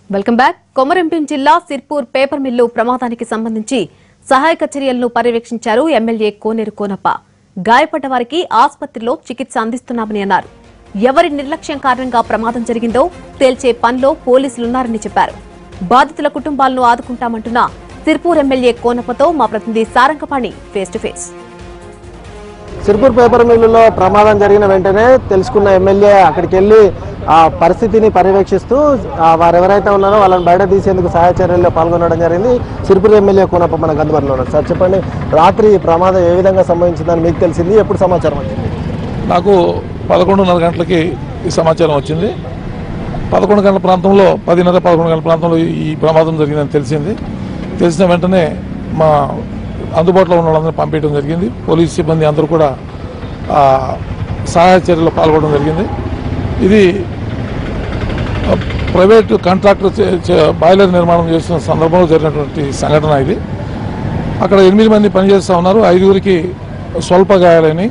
welcome back Komaram Bheem జిల్లా Sirpur paper mill ప్రమాదానికి సంబంధించి సహాయక చర్యలను పర్యవేక్షించారు ఎమ్మెల్యే కోనేరు కోనప్ప గాయపడ్డ వారికి ఆసుపత్రిలో చికిత్స అందిస్తున్నామని అన్నారు ఎవరి నిర్లక్ష్యం కారణంగా ప్రమాదం జరిగిందో తేల్చే పనిలో పోలీసులున్నారని చెప్పారు బాధితుల కుటుంబాలను ఆదుకుంటామంటున్న సిర్పూర్ ఎమ్మెల్యే కోనప్పతో మా ప్రతినిధి Sarangapani face to face Sirpur paper మిల్లులో ప్రమాదం జరిగిన వెంటనే తెలుసుకున్న ఎమ్మెల్యే అక్కడికి వెళ్ళి ఆ పరిస్థితిని పర్యవేక్షిస్తూ ఆ వారు ఎవరైతే ఉన్నారో వాళ్ళని బయట తీసేందుకు సహాయ చర్యల్లో పాల్గొనడం జరిగింది సిర్పూర్ ఎమ్మెల్యే కూనప్ప మనకు అందుబాటులో ఉన్నారు సార్ చెప్పండి రాత్రి ఈ ప్రమాదం ఏ విధంగా సంభవించిందని మీకు తెలిసింది ఎప్పుడు సమాచారం వచ్చింది నాకు పదకొండున్నర గంటలకి ఈ సమాచారం వచ్చింది పదకొండు గంటల ప్రాంతంలో పదిన్నర పదకొండు గంటల ప్రాంతంలో ఈ ప్రమాదం జరిగిందని తెలిసింది తెలిసిన వెంటనే మా అందుబాటులో ఉన్న వాళ్ళందరినీ పంపించడం జరిగింది పోలీస్ సిబ్బంది అందరూ కూడా ఆ, సహాయ చర్యలో పాల్గొనడం జరిగింది ఇది ఆ, ప్రైవేట్ కాంట్రాక్టర్ చే- చే- బాయిలర్ నిర్మాణం చేస్తున్న సందర్భంలో జరిగినటువంటి సంఘటన ఇది అక్కడ ఎనిమిది మంది పనిచేస్తూ ఉన్నారు ఐదుగురికి స్వల్ప గాయాలని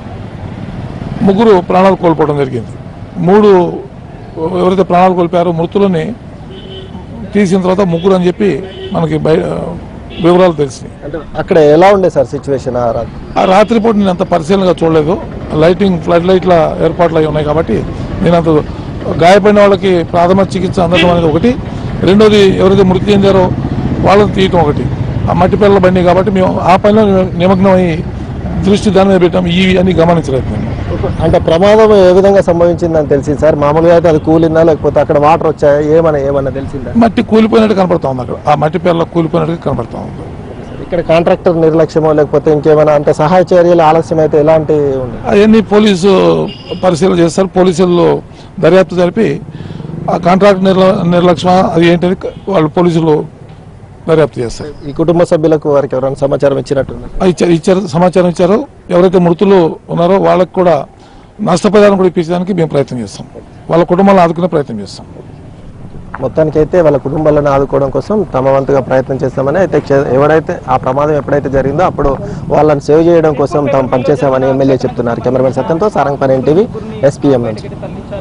ముగ్గురు ప్రాణాలు కోల్పోవడం జరిగింది మూడు ఎవరైతే ప్రాణాలు కోల్పోయారో మృతులని తీసిన తర్వాత ముగ్గురు అని చెప్పి మనకి బయ వివరాలు తెలిసినాయి అంటే అక్కడ ఎలా ఉండే సార్ సిచ్యువేషన్ ఆ రాత్రి ఆ రాత్రిపూట నేను అంత పరిశీలనగా చూడలేదు లైటింగ్ ఫ్లడ్ లైట్ల ఏర్పాట్లు అయి ఉన్నాయి కాబట్టి నేను అంత గాయపడిన వాళ్ళకి ప్రాథమిక చికిత్స అందడం అనేది ఒకటి రెండోది ఎవరైతే మృతి చెందారో వాళ్ళని తీయటం ఒకటి ఆ మట్టి పిల్లల బండి కాబట్టి మేము ఆ పనిలో నిమగ్నమై దృష్టి దాని మీద పెట్టాం ఇవి అని గమనించలేదు మేము అంటే ప్రమాదం ఏ విధంగా సంభవించిందని తెలిసింది సార్ మామూలుగా అయితే అది కూలిందా లేకపోతే అక్కడ వాటర్ వచ్చాయా ఏమన్నా ఏమన్నా తెలిసిందా మట్టి కూలిపోయినట్టు కనపడతా ఉంది అక్కడ ఆ మట్టి పిల్లల కూలిపోయినట్టు కనపడతా ఉంది ఇక్కడ కాంట్రాక్టర్ నిర్లక్ష్యమో లేకపోతే ఇంకేమైనా అంటే సహాయ చర్యలు ఆలస్యం అయితే ఎలాంటి ఉంది అవన్నీ పోలీసు పరిశీలన చేస్తారు పోలీసులు దర్యాప్తు జరిపి ఆ కాంట్రాక్ట్ నిర్ల నిర్లక్ష్యం అది ఏంటని వాళ్ళు పోలీసులు దర్యాప్తు చేస్తారు ఈ కుటుంబ సభ్యులకు వారికి ఎవరైనా సమాచారం ఇచ్చినట్టుంది ఆ ఇచ్చారు ఇచ్చారు సమాచారం ఇచ్చారు ఎవరైతే మృతులు ఉన్నారో వాళ్ళకి కూడా నష్టపరిహారం కూడా ఇప్పించడానికి మేము ప్రయత్నం చేస్తాం వాళ్ళ కుటుంబాలను ఆదుకునే ప్రయత్నం చేస్తాం మొత్తానికి అయితే వాళ్ళ కుటుంబాలను ఆదుకోవడం కోసం తమ వంతుగా ప్రయత్నం చేస్తామని అయితే క్షే- ఎవడైతే ఆ ప్రమాదం ఎప్పుడైతే జరిగిందో అప్పుడు వాళ్ళని సేవ్ చేయడం కోసం తాము పనిచేశామని ఎమ్మెల్యే చెప్తున్నారు కెమెరామెన్ సత్యంతో సారంగపని టీవీ ఎస్పీఎం నుంచి